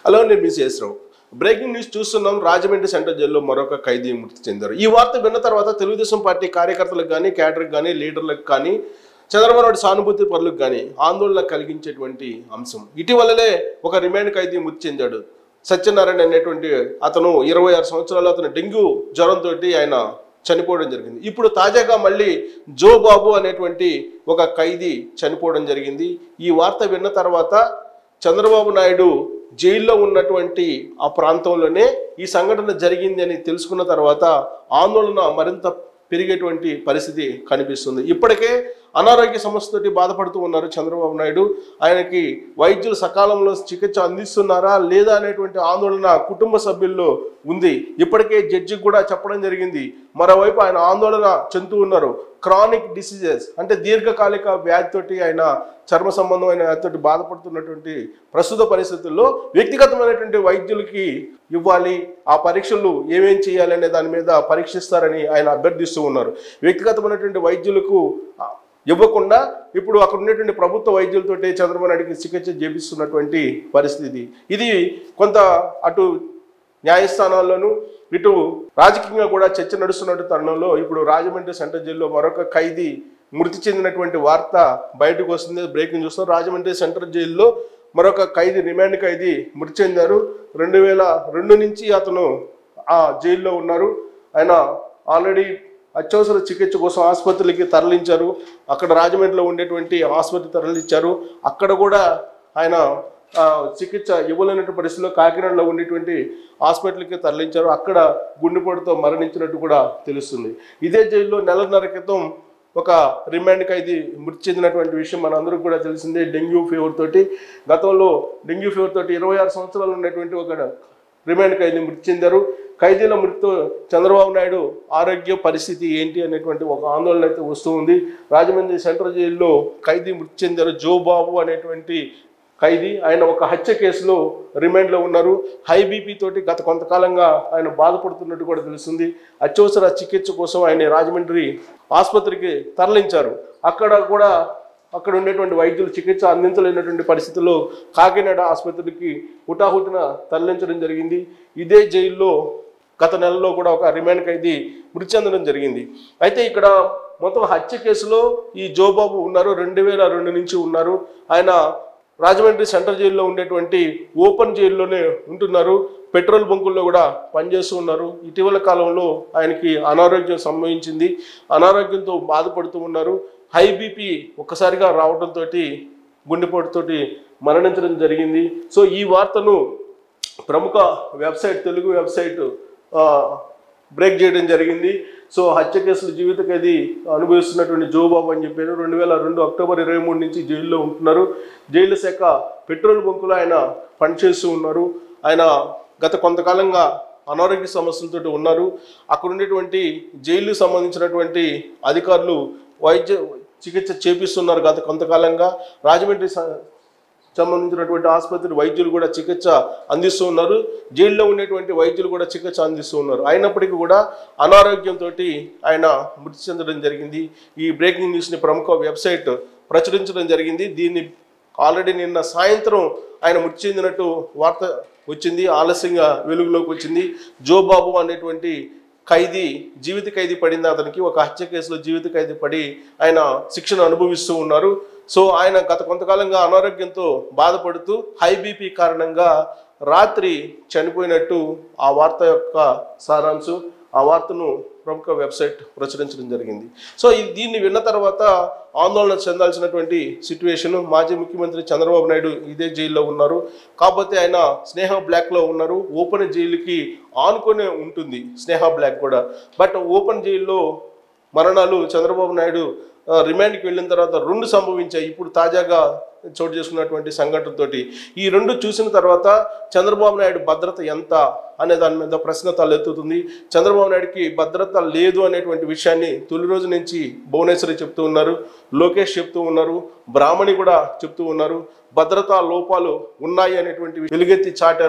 hello నేను మీ Sesha Rao breaking news చూస్తున్నాం Rajahmundry central జైల్లో మరొక ఖైదీ మృతి చెందారు ఈ వార్త విన్న తర్వాత తెలుగుదేశం పార్టీ కార్యకర్తలకు కానీ క్యాడర్కి కానీ లీడర్లకు కానీ చంద్రబాబు నాయుడు సానుభూతి పరులకు కానీ ఆందోళన కలిగించేటువంటి అంశం ఇటీవలనే ఒక రిమాండ్ ఖైదీ మృతి చెందాడు సత్యనారాయణ అనేటువంటి అతను ఇరవై ఆరు సంవత్సరాలు అతను డెంగ్యూ జ్వరంతో ఆయన చనిపోవడం జరిగింది ఇప్పుడు తాజాగా మళ్ళీ జో బాబు అనేటువంటి ఒక ఖైదీ చనిపోవడం జరిగింది ఈ వార్త విన్న తర్వాత చంద్రబాబు నాయుడు జైల్లో ఉన్నటువంటి ఆ ప్రాంతంలోనే ఈ సంఘటన జరిగింది అని తెలుసుకున్న తర్వాత ఆందోళన మరింత పెరిగేటువంటి పరిస్థితి కనిపిస్తుంది ఇప్పటికే అనారోగ్య సమస్యతోటి బాధపడుతూ ఉన్నారు చంద్రబాబు నాయుడు ఆయనకి వైద్యులు సకాలంలో చికిత్స అందిస్తున్నారా లేదా అనేటువంటి ఆందోళన కుటుంబ సభ్యుల్లో ఉంది ఇప్పటికే జడ్జికి కూడా చెప్పడం జరిగింది మరోవైపు ఆయన ఆందోళన చెందుతూ ఉన్నారు క్రానిక్ డిసీజెస్ అంటే దీర్ఘకాలిక వ్యాధితోటి ఆయన చర్మ సంబంధమైన వ్యాధితోటి బాధపడుతున్నటువంటి ప్రస్తుత పరిస్థితుల్లో వ్యక్తిగతమైనటువంటి వైద్యులకి ఇవ్వాలి ఆ పరీక్షలు ఏమేం చేయాలి అనే దాని మీద పరీక్షిస్తారని ఆయన అభ్యర్థిస్తూ ఉన్నారు వ్యక్తిగతమైనటువంటి వైద్యులకు ఆ, ఇవ్వకుండా ఇప్పుడు అక్కడ ఉన్నటువంటి ప్రభుత్వ వైద్యులతోటి చంద్రబాబు నాయుడికి చికిత్స చేపిస్తున్నటువంటి పరిస్థితి ఇది కొంత అటు న్యాయస్థానాల్లోనూ ఇటు రాజకీయంగా కూడా చర్చ నడుస్తున్నటువంటి తరుణంలో ఇప్పుడు రాజమండ్రి సెంట్రల్ జైల్లో మరొక ఖైదీ మృతి చెందినటువంటి వార్త బయటకు వస్తుంది బ్రేకింగ్ చూస్తాం రాజమండ్రి సెంట్రల్ జైల్లో మరొక ఖైదీ రిమాండ్ ఖైదీ మృతి చెందారు రెండు వేల రెండు నుంచి అతను ఆ జైల్లో ఉన్నారు ఆయన ఆల్రెడీ అత్యవసర చికిత్స కోసం ఆసుపత్రికి తరలించారు అక్కడ రాజమండ్రిలో ఉండేటువంటి ఆసుపత్రి తరలించారు అక్కడ కూడా ఆయన ఆ, చికిత్స ఇవ్వలేనటువంటి పరిస్థితిలో కాకినాడలో ఉండేటువంటి హాస్పిటల్కి తరలించారు అక్కడ గుండెపోటుతో మరణించినట్టు కూడా తెలుస్తుంది ఇదే జైల్లో నెలన్నర క్రితం ఒక రిమాండ్ ఖైదీ మృతి చెందినటువంటి విషయం మనందరికీ కూడా తెలిసిందే డెంగ్యూ ఫీవర్ తోటి గతంలో డెంగ్యూ ఫీవర్ తోటి ఇరవై ఆరు సంవత్సరాలు ఉన్నటువంటి ఒక రిమాండ్ ఖైదీ మృతి చెందారు ఖైదీల మృతితో చంద్రబాబు నాయుడు ఆరోగ్య పరిస్థితి ఏంటి అనేటువంటి ఒక ఆందోళన అయితే వస్తూ ఉంది రాజమండ్రి సెంట్రల్ జైల్లో ఖైదీ మృతి చెందారు జో బాబు అనేటువంటి ఖైదీ ఆయన ఒక హత్య కేసులో రిమాండ్లో ఉన్నారు హై బీపీ తోటి గత కొంతకాలంగా ఆయన బాధపడుతున్నట్టు కూడా తెలుస్తుంది అత్యవసర చికిత్స కోసం ఆయన రాజమండ్రి ఆసుపత్రికి తరలించారు అక్కడ కూడా అక్కడ ఉండేటువంటి వైద్యులు చికిత్స అందించలేనటువంటి పరిస్థితుల్లో కాకినాడ ఆసుపత్రికి హుటాహుటిన తరలించడం జరిగింది ఇదే జైల్లో గత నెలలో కూడా ఒక రిమాండ్ ఖైదీ మృతి చెందడం జరిగింది అయితే ఇక్కడ మొత్తం హత్య కేసులో ఈ జోబాబు ఉన్నారు రెండు వేల రెండు నుంచి ఉన్నారు ఆయన రాజమండ్రి సెంట్రల్ జైల్లో ఉండేటువంటి ఓపెన్ జైల్లోనే ఉంటున్నారు పెట్రోల్ బంకుల్లో కూడా పనిచేస్తూ ఉన్నారు ఇటీవల కాలంలో ఆయనకి అనారోగ్యం సంభవించింది అనారోగ్యంతో బాధపడుతూ ఉన్నారు హై బీపీ ఒక్కసారిగా రావడంతో గుండెపోటుతోటి మరణించడం జరిగింది సో ఈ వార్తను ప్రముఖ వెబ్సైట్ తెలుగు వెబ్సైట్ ఆ, బ్రేక్ చేయడం జరిగింది సో హత్య కేసులు జీవిత ఖైదీ అనుభవిస్తున్నటువంటి జోబాబు అని చెప్పారు రెండు వేల రెండు అక్టోబర్ ఇరవై మూడు నుంచి జైల్లో ఉంటున్నారు జైలు శాఖ పెట్రోల్ బంకులో ఆయన పనిచేస్తూ ఉన్నారు ఆయన గత కొంతకాలంగా అనారోగ్య సమస్యలతో ఉన్నారు అక్కడ ఉండేటువంటి జైలుకు సంబంధించినటువంటి అధికారులు వైద్య చికిత్స చేపిస్తున్నారు గత కొంతకాలంగా రాజమండ్రి స- సంబంధించినటువంటి ఆసుపత్రి వైద్యులు కూడా చికిత్స అందిస్తూ ఉన్నారు జైల్లో ఉండేటువంటి వైద్యులు కూడా చికిత్స అందిస్తూ ఉన్నారు అయినప్పటికీ కూడా అనారోగ్యంతో ఆయన మృతి చెందడం జరిగింది ఈ బ్రేకింగ్ న్యూస్ని ప్రముఖ వెబ్సైట్ ప్రచురించడం జరిగింది దీన్ని ఆల్రెడీ నిన్న సాయంత్రం ఆయన మృతి చెందినట్టు వార్త వచ్చింది ఆలస్యంగా వెలుగులోకి వచ్చింది జోబాబు అనేటువంటి ఖైదీ జీవిత ఖైదీ పడింది అతనికి ఒక హత్య కేసులో జీవిత ఖైదీ పడి ఆయన శిక్షను అనుభవిస్తూ ఉన్నారు సో ఆయన గత కొంతకాలంగా అనారోగ్యంతో బాధపడుతూ హై బీపీ కారణంగా రాత్రి చనిపోయినట్టు ఆ వార్త యొక్క సారాంశం ఆ వార్తను ప్రముఖ వెబ్సైట్ ప్రచురించడం జరిగింది సో ఈ దీన్ని విన్న తర్వాత ఆందోళన చెందాల్సినటువంటి సిచ్యువేషన్ మాజీ ముఖ్యమంత్రి చంద్రబాబు నాయుడు ఇదే జైల్లో ఉన్నారు కాకపోతే ఆయన స్నేహ బ్లాక్లో ఉన్నారు ఓపెన్ జైలుకి ఆనుకొనే ఉంటుంది స్నేహ బ్లాక్ కూడా బట్ ఓపెన్ జైల్లో మరణాలు చంద్రబాబు నాయుడు ఆ, రిమాండ్కి వెళ్ళిన తర్వాత రెండు సంభవించాయి ఇప్పుడు తాజాగా చోటు చేసుకున్నటువంటి సంఘటనతోటి ఈ రెండు చూసిన తర్వాత చంద్రబాబు నాయుడు భద్రత ఎంత అనే దాని మీద ప్రశ్న తలెత్తుతుంది చంద్రబాబు నాయుడుకి భద్రత లేదు అనేటువంటి విషయాన్ని తొలి రోజు నుంచి భువనేశ్వరి చెప్తూ ఉన్నారు లోకేష్ చెప్తూ ఉన్నారు బ్రాహ్మణి కూడా చెప్తూ ఉన్నారు భద్రతా లోపాలు ఉన్నాయి అనేటువంటి వెలుగెత్తి చాటారు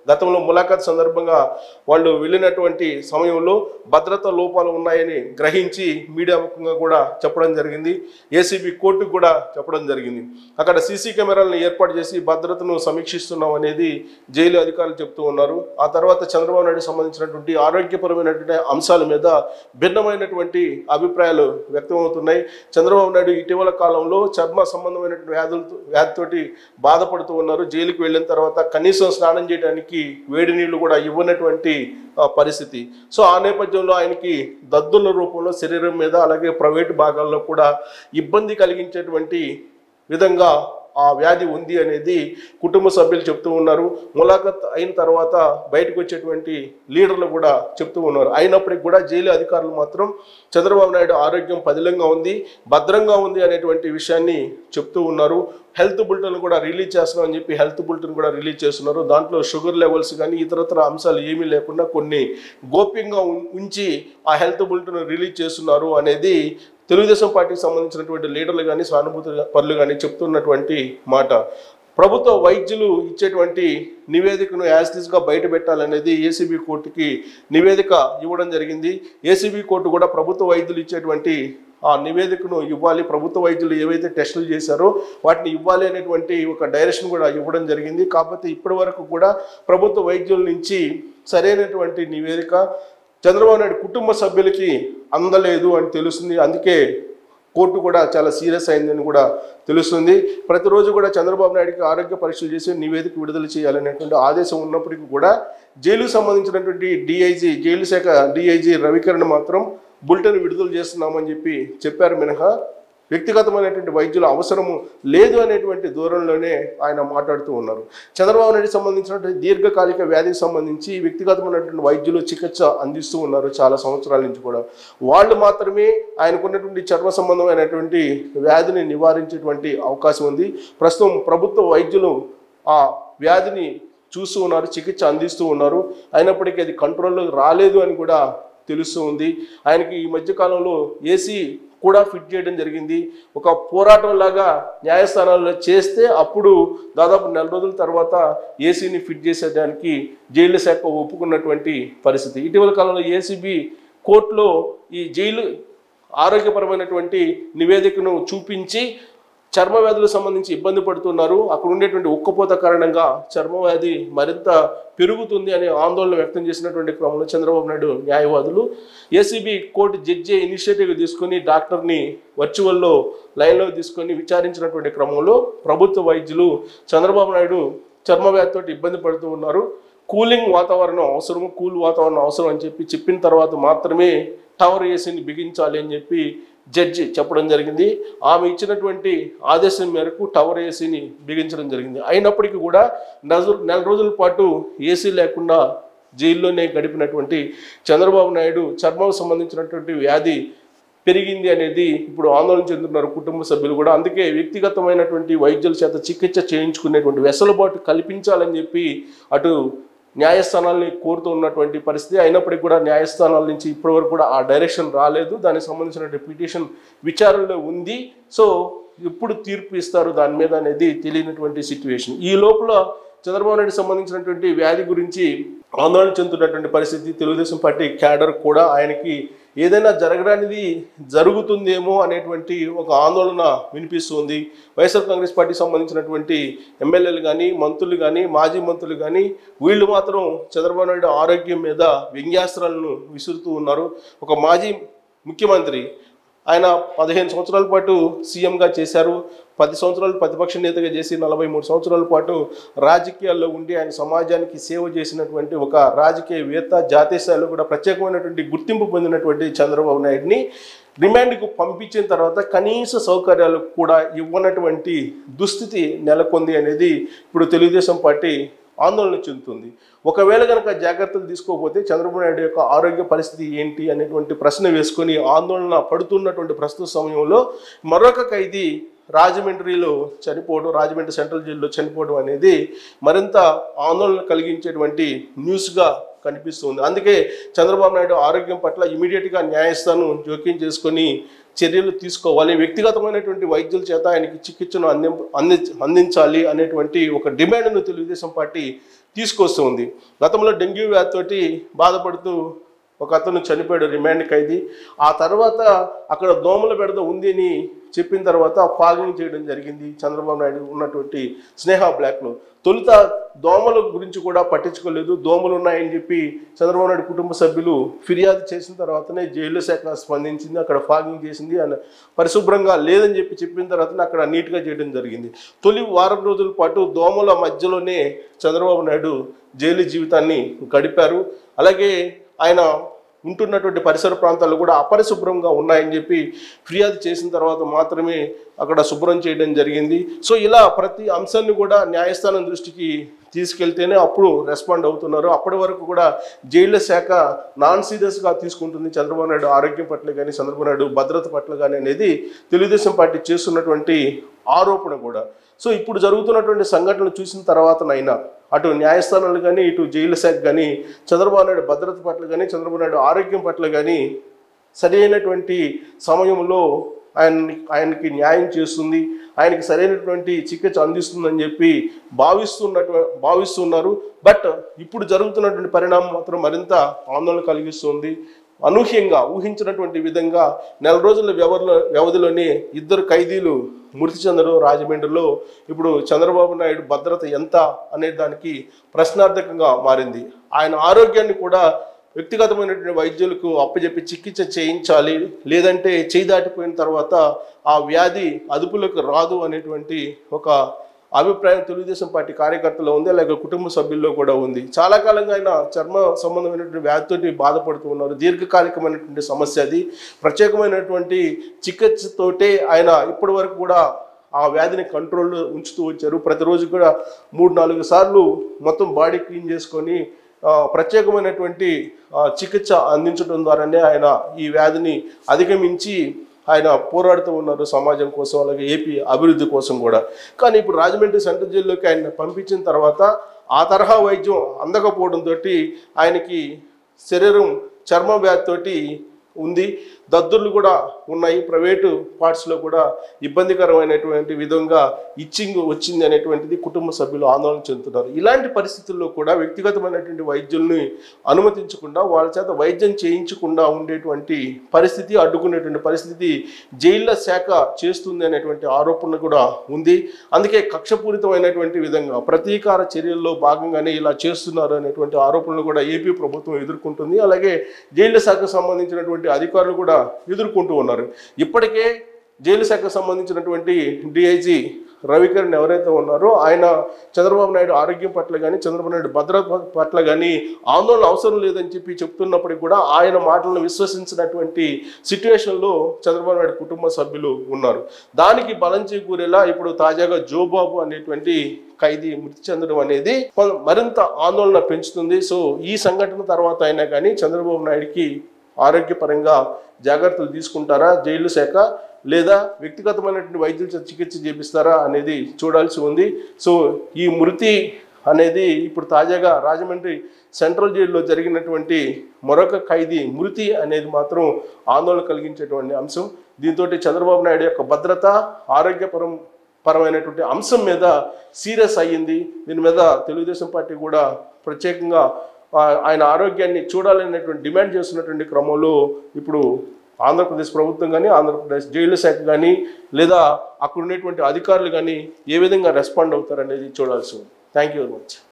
గతంలో ములాఖాత్ సందర్భంగా వాళ్ళు వెళ్ళినటువంటి సమయంలో భద్రతా లోపాలు ఉన్నాయని గ్రహించి మీడియా ముఖంగా కూడా చెప్పడం జరిగింది ఏసీబీ కోర్టుకు కూడా చెప్పడం జరిగింది అక్కడ సీసీ కెమెరాలను ఏర్పాటు చేసి భద్రతను సమీక్షిస్తున్నాం అనేది జైలు అధికారులు చెప్తూ ఉన్నారు ఆ తర్వాత చంద్రబాబు నాయుడు సంబంధించినటువంటి ఆరోగ్యపరమైనటువంటి అంశాల మీద భిన్నమైనటువంటి అభిప్రాయాలు వ్యక్తమవుతున్నాయి చంద్రబాబు నాయుడు ఇటీవల కాలంలో చర్మ సంబంధమైనటువంటి వ్యాధులతో వ్యాధితోటి బాధపడుతూ ఉన్నారు జైలుకి వెళ్ళిన తర్వాత కనీసం స్నానం చేయడానికి వేడి నీళ్లు కూడా ఇవ్వనటువంటి ఆ, పరిస్థితి సో ఆ నేపథ్యంలో ఆయనకి దద్దుల రూపంలో శరీరం మీద అలాగే ప్రైవేటు భాగాల్లో కూడా ఇబ్బంది కలిగించేటువంటి విధంగా ఆ వ్యాధి ఉంది అనేది కుటుంబ సభ్యులు చెప్తూ ఉన్నారు ములాఖత్ అయిన తర్వాత బయటకు వచ్చేటువంటి లీడర్లు కూడా చెప్తూ ఉన్నారు అయినప్పటికీ కూడా జైలు అధికారులు మాత్రం చంద్రబాబు నాయుడు ఆరోగ్యం పదిలంగా ఉంది భద్రంగా ఉంది అనేటువంటి విషయాన్ని చెప్తూ ఉన్నారు హెల్త్ బులెటిన్ కూడా రిలీజ్ చేస్తున్నాం అని చెప్పి హెల్త్ బులెటిన్ కూడా రిలీజ్ చేస్తున్నారు దాంట్లో షుగర్ లెవెల్స్ కానీ ఇతరత్ర అంశాలు ఏమీ లేకుండా కొన్ని గోప్యంగా ఉం- ఉంచి ఆ హెల్త్ బులెటిన్ రిలీజ్ చేస్తున్నారు అనేది తెలుగుదేశం పార్టీకి సంబంధించినటువంటి లీడర్లు కానీ సానుభూతి పరులు కానీ చెప్తున్నటువంటి మాట ప్రభుత్వ వైద్యులు ఇచ్చేటువంటి నివేదికను యాజ్టీస్గా బయట పెట్టాలనేది ఏసీబీ కోర్టుకి నివేదిక ఇవ్వడం జరిగింది ఏసీబీ కోర్టు కూడా ప్రభుత్వ వైద్యులు ఇచ్చేటువంటి ఆ నివేదికను ఇవ్వాలి ప్రభుత్వ వైద్యులు ఏవైతే టెస్టులు చేశారో వాటిని ఇవ్వాలి అనేటువంటి ఒక డైరెక్షన్ కూడా ఇవ్వడం జరిగింది కాకపోతే ఇప్పటి వరకు కూడా ప్రభుత్వ వైద్యుల నుంచి సరైనటువంటి నివేదిక చంద్రబాబు నాయుడు కుటుంబ సభ్యులకి అందలేదు అని తెలుస్తుంది అందుకే కోర్టు కూడా చాలా సీరియస్ అయిందని కూడా తెలుస్తుంది ప్రతిరోజు కూడా చంద్రబాబు నాయుడుకి ఆరోగ్య పరీక్షలు చేసి నివేదిక విడుదల చేయాలనేటువంటి ఆదేశం ఉన్నప్పటికీ కూడా జైలుకు సంబంధించినటువంటి డిఐజీ జైలు శాఖ డిఐజీ రవికిరణ్ మాత్రం బులెటిన్ విడుదల చేస్తున్నామని చెప్పి చెప్పారు మినహా వ్యక్తిగతమైనటువంటి వైద్యుల అవసరము లేదు అనేటువంటి దూరంలోనే ఆయన మాట్లాడుతూ ఉన్నారు చంద్రబాబు నాయుడు సంబంధించినటువంటి దీర్ఘకాలిక వ్యాధికి సంబంధించి వ్యక్తిగతమైనటువంటి వైద్యులు చికిత్స అందిస్తూ ఉన్నారు చాలా సంవత్సరాల నుంచి కూడా వాళ్ళు మాత్రమే ఆయనకున్నటువంటి చర్మ సంబంధమైనటువంటి వ్యాధిని నివారించేటువంటి అవకాశం ఉంది ప్రస్తుతం ప్రభుత్వ వైద్యులు ఆ వ్యాధిని చూస్తూ ఉన్నారు చికిత్స అందిస్తూ ఉన్నారు అయినప్పటికీ అది కంట్రోల్లోకి రాలేదు అని కూడా తెలుస్తూ ఉంది ఆయనకి ఈ మధ్య కాలంలో ఏసీ కూడా ఫిట్ చేయడం జరిగింది ఒక పోరాటం లాగా న్యాయస్థానాల్లో చేస్తే అప్పుడు దాదాపు నెల రోజుల తర్వాత ఏసీని ఫిట్ చేసేదానికి జైలు శాఖ ఒప్పుకున్నటువంటి పరిస్థితి ఇటీవల కాలంలో ఏసీబీ కోర్టులో ఈ జైలు ఆరోగ్యపరమైనటువంటి నివేదికను చూపించి చర్మ వ్యాధులకు సంబంధించి ఇబ్బంది పడుతున్నారు అక్కడ ఉండేటువంటి ఉక్కపోత కారణంగా చర్మ వ్యాధి మరింత పెరుగుతుంది అనే ఆందోళన వ్యక్తం చేసినటువంటి క్రమంలో చంద్రబాబు నాయుడు న్యాయవాదులు ఏసీబీ కోర్టు జడ్జి ఇనిషియేటివ్ తీసుకుని డాక్టర్ని వర్చువల్లో లైన్లో తీసుకొని విచారించినటువంటి క్రమంలో ప్రభుత్వ వైద్యులు చంద్రబాబు నాయుడు చర్మ వ్యాధితో ఇబ్బంది పడుతూ ఉన్నారు కూలింగ్ వాతావరణం అవసరం కూల్ వాతావరణం అవసరం అని చెప్పి చెప్పిన తర్వాత మాత్రమే టవర్ ఏసీని బిగించాలి అని చెప్పి జడ్జి చెప్పడం జరిగింది ఆమె ఇచ్చినటువంటి ఆదేశం మేరకు టవర్ ఏసీని బిగించడం జరిగింది అయినప్పటికీ కూడా నజు నెల రోజుల పాటు ఏసీ లేకుండా జైల్లోనే గడిపినటువంటి చంద్రబాబు నాయుడు చర్మం సంబంధించినటువంటి వ్యాధి పెరిగింది అనేది ఇప్పుడు ఆందోళన చెందుతున్నారు కుటుంబ సభ్యులు కూడా అందుకే వ్యక్తిగతమైనటువంటి వైద్యుల చేత చికిత్స చేయించుకునేటువంటి వెసులుబాటు కల్పించాలని చెప్పి అటు న్యాయస్థానాల్ని కోరుతూ ఉన్నటువంటి పరిస్థితి అయినప్పటికీ కూడా న్యాయస్థానాల నుంచి ఇప్పటివరకు కూడా ఆ డైరెక్షన్ రాలేదు దానికి సంబంధించిన పిటిషన్ విచారణలో ఉంది సో ఎప్పుడు తీర్పు ఇస్తారు దాని మీద అనేది తెలియనటువంటి సిచ్యువేషన్ ఈ లోపల చంద్రబాబు నాయుడు సంబంధించినటువంటి వ్యాధి గురించి ఆందోళన చెందుతున్నటువంటి పరిస్థితి తెలుగుదేశం పార్టీ క్యాడర్ కూడా ఆయనకి ఏదైనా జరగడానికి జరుగుతుందేమో అనేటువంటి ఒక ఆందోళన వినిపిస్తుంది వైఎస్ఆర్ కాంగ్రెస్ పార్టీకి సంబంధించినటువంటి ఎమ్మెల్యేలు కానీ మంత్రులు కానీ మాజీ మంత్రులు కానీ వీళ్ళు మాత్రం చంద్రబాబు నాయుడు ఆరోగ్యం మీద వ్యంగ్యాస్త్రాలను విసురుతూ ఉన్నారు ఒక మాజీ ముఖ్యమంత్రి ఆయన పదిహేను సంవత్సరాల పాటు సీఎంగా చేశారు పది సంవత్సరాలు ప్రతిపక్ష నేతగా చేసి నలభై మూడు సంవత్సరాల పాటు రాజకీయాల్లో ఉండి ఆయన సమాజానికి సేవ చేసినటువంటి ఒక రాజకీయవేత్త జాతీయ స్థాయిలో కూడా ప్రత్యేకమైనటువంటి గుర్తింపు పొందినటువంటి చంద్రబాబు నాయుడిని రిమాండ్కు పంపించిన తర్వాత కనీస సౌకర్యాలు కూడా ఇవ్వనటువంటి దుస్థితి నెలకొంది అనేది ఇప్పుడు తెలుగుదేశం పార్టీ ఆందోళన చెందుతుంది ఒకవేళ కనుక జాగ్రత్తలు తీసుకోకపోతే చంద్రబాబు నాయుడు యొక్క ఆరోగ్య పరిస్థితి ఏంటి అనేటువంటి ప్రశ్న వేసుకొని ఆందోళన పడుతున్నటువంటి ప్రస్తుత సమయంలో మరొక ఖైదీ రాజమండ్రిలో చనిపోవడం రాజమండ్రి సెంట్రల్ జైల్లో చనిపోవడం అనేది మరింత ఆందోళన కలిగించేటువంటి న్యూస్గా కనిపిస్తుంది అందుకే చంద్రబాబు నాయుడు ఆరోగ్యం పట్ల ఇమీడియట్గా న్యాయస్థానం జోక్యం చేసుకొని చర్యలు తీసుకోవాలి వ్యక్తిగతమైనటువంటి వైద్యుల చేత ఆయనకి చికిత్సను అంది అంది అందించాలి అనేటువంటి ఒక డిమాండ్ను తెలుగుదేశం పార్టీ తీసుకొస్తూ ఉంది గతంలో డెంగ్యూ వ్యాధితోటి బాధపడుతూ ఒక అతను చనిపోయాడు రిమాండ్ ఖైదీ ఆ తర్వాత అక్కడ దోమల బెడద ఉంది అని చెప్పిన తర్వాత ఫాగింగ్ చేయడం జరిగింది చంద్రబాబు నాయుడు ఉన్నటువంటి స్నేహ బ్లాక్లో తొలుత దోమల గురించి కూడా పట్టించుకోలేదు దోమలు ఉన్నాయని చెప్పి చంద్రబాబు నాయుడు కుటుంబ సభ్యులు ఫిర్యాదు చేసిన తర్వాతనే జైలు శాఖ స్పందించింది అక్కడ ఫాగింగ్ చేసింది అని పరిశుభ్రంగా లేదని చెప్పి చెప్పిన తర్వాతనే అక్కడ నీట్గా చేయడం జరిగింది తొలి వారం రోజుల పాటు దోమల మధ్యలోనే చంద్రబాబు నాయుడు జైలు జీవితాన్ని గడిపారు అలాగే ఆయన ఉంటున్నటువంటి పరిసర ప్రాంతాలు కూడా అపరిశుభ్రంగా ఉన్నాయని చెప్పి ఫిర్యాదు చేసిన తర్వాత మాత్రమే అక్కడ శుభ్రం చేయడం జరిగింది సో ఇలా ప్రతి అంశాన్ని కూడా న్యాయస్థానం దృష్టికి తీసుకెళ్తేనే అప్పుడు రెస్పాండ్ అవుతున్నారు అప్పటి వరకు కూడా జైళ్ళ శాఖ నాన్ సీరియస్గా తీసుకుంటుంది చంద్రబాబు నాయుడు ఆరోగ్యం పట్ల కానీ చంద్రబాబు నాయుడు భద్రత పట్ల కానీ అనేది తెలుగుదేశం పార్టీ చేస్తున్నటువంటి ఆరోపణ కూడా సో ఇప్పుడు జరుగుతున్నటువంటి సంఘటనలు చూసిన తర్వాతనైనా అటు న్యాయస్థానాలు కానీ ఇటు జైలు శాఖ కానీ చంద్రబాబు నాయుడు భద్రత పట్ల కానీ చంద్రబాబు నాయుడు ఆరోగ్యం పట్ల కానీ సరైనటువంటి సమయంలో ఆయన్ని ఆయనకి న్యాయం చేస్తుంది ఆయనకి సరైనటువంటి చికిత్స అందిస్తుందని చెప్పి భావిస్తున్నట్టు భావిస్తున్నారు బట్ ఇప్పుడు జరుగుతున్నటువంటి పరిణామం మాత్రం మరింత ఆందోళన కలిగిస్తుంది అనూహ్యంగా ఊహించినటువంటి విధంగా నెల రోజుల వ్యవధిలో వ్యవధిలోనే ఇద్దరు ఖైదీలు మృతి చెందడం రాజమండ్రిలో ఇప్పుడు చంద్రబాబు నాయుడు భద్రత ఎంత అనే దానికి ప్రశ్నార్థకంగా మారింది ఆయన ఆరోగ్యాన్ని కూడా వ్యక్తిగతమైనటువంటి వైద్యులకు అప్పచెప్పి చికిత్స చేయించాలి లేదంటే చేయి దాటిపోయిన తర్వాత ఆ వ్యాధి అదుపులోకి రాదు అనేటువంటి ఒక అభిప్రాయం తెలుగుదేశం పార్టీ కార్యకర్తలో ఉంది అలాగే కుటుంబ సభ్యుల్లో కూడా ఉంది చాలా కాలంగా ఆయన చర్మ సంబంధమైనటువంటి వ్యాధితోటి బాధపడుతూ ఉన్నారు దీర్ఘకాలికమైనటువంటి సమస్య అది ప్రత్యేకమైనటువంటి చికిత్సతోటే ఆయన ఇప్పటి వరకు కూడా ఆ వ్యాధిని కంట్రోల్లో ఉంచుతూ వచ్చారు ప్రతిరోజు కూడా మూడు నాలుగు సార్లు మొత్తం బాడీ క్లీన్ చేసుకొని ఆ, ప్రత్యేకమైనటువంటి ఆ, చికిత్స అందించడం ద్వారానే ఆయన ఈ వ్యాధిని అధిగమించి ఆయన పోరాడుతూ ఉన్నారు సమాజం కోసం అలాగే ఏపీ అభివృద్ధి కోసం కూడా కానీ ఇప్పుడు రాజమండ్రి సెంట్రల్ జైల్లోకి ఆయన పంపించిన తర్వాత ఆ తరహా వైద్యం అందకపోవడంతో ఆయనకి శరీరం చర్మ వ్యాధితోటి ఉంది దద్దుర్లు కూడా ఉన్నాయి ప్రైవేటు పార్ట్స్లో కూడా ఇబ్బందికరమైనటువంటి విధంగా ఇచ్చింగ్ వచ్చింది అనేటువంటిది కుటుంబ సభ్యులు ఆందోళన చెందుతున్నారు ఇలాంటి పరిస్థితుల్లో కూడా వ్యక్తిగతమైనటువంటి వైద్యుల్ని అనుమతించకుండా వాళ్ళ చేత వైద్యం చేయించకుండా ఉండేటువంటి పరిస్థితి అడ్డుకునేటువంటి పరిస్థితి జైళ్ళ శాఖ చేస్తుంది అనేటువంటి ఆరోపణ కూడా ఉంది అందుకే కక్షపూరితమైనటువంటి విధంగా ప్రతీకార చర్యల్లో భాగంగానే ఇలా చేస్తున్నారు అనేటువంటి ఆరోపణలు కూడా ఏపీ ప్రభుత్వం ఎదుర్కొంటుంది అలాగే జైళ్ళ శాఖకు సంబంధించినటువంటి అధికారులు కూడా ఎదుర్కొంటూ ఉన్నారు ఇప్పటికే జైలు శాఖకు సంబంధించినటువంటి డిఐజీ రవికిరణ్ ఎవరైతే ఉన్నారో ఆయన చంద్రబాబు నాయుడు ఆరోగ్యం పట్ల కానీ చంద్రబాబు నాయుడు భద్రత పట్ల కానీ ఆందోళన అవసరం లేదని చెప్పి చెప్తున్నప్పటికీ కూడా ఆయన మాటలను విశ్వసించినటువంటి సిచ్యువేషన్లో చంద్రబాబు నాయుడు కుటుంబ సభ్యులు ఉన్నారు దానికి బలం చేకూరేలా ఇప్పుడు తాజాగా జోబాబు అనేటువంటి ఖైదీ మృతి చెందడం అనేది కొ- మరింత ఆందోళన పెంచుతుంది సో ఈ సంఘటన తర్వాత అయినా కానీ చంద్రబాబు నాయుడికి ఆరోగ్యపరంగా జాగ్రత్తలు తీసుకుంటారా జైలు శాఖ లేదా వ్యక్తిగతమైనటువంటి వైద్యుల చేత చికిత్స చేపిస్తారా అనేది చూడాల్సి ఉంది సో ఈ మృతి అనేది ఇప్పుడు తాజాగా రాజమండ్రి సెంట్రల్ జైల్లో జరిగినటువంటి మరొక ఖైదీ మృతి అనేది మాత్రం ఆందోళన కలిగించేటువంటి అంశం దీంతో చంద్రబాబు నాయుడు యొక్క భద్రత ఆరోగ్యపరం పరమైనటువంటి అంశం మీద సీరియస్ అయ్యింది దీని మీద తెలుగుదేశం పార్టీ కూడా ప్రత్యేకంగా ఆ, ఆయన ఆరోగ్యాన్ని చూడాలనేటువంటి డిమాండ్ చేస్తున్నటువంటి క్రమంలో ఇప్పుడు ఆంధ్రప్రదేశ్ ప్రభుత్వం కానీ ఆంధ్రప్రదేశ్ జైలు శాఖ కానీ లేదా అక్కడ ఉన్నటువంటి అధికారులు కానీ ఏ విధంగా రెస్పాండ్ అవుతారనేది చూడాల్సి ఉంది థ్యాంక్ యూ వెరీ మచ్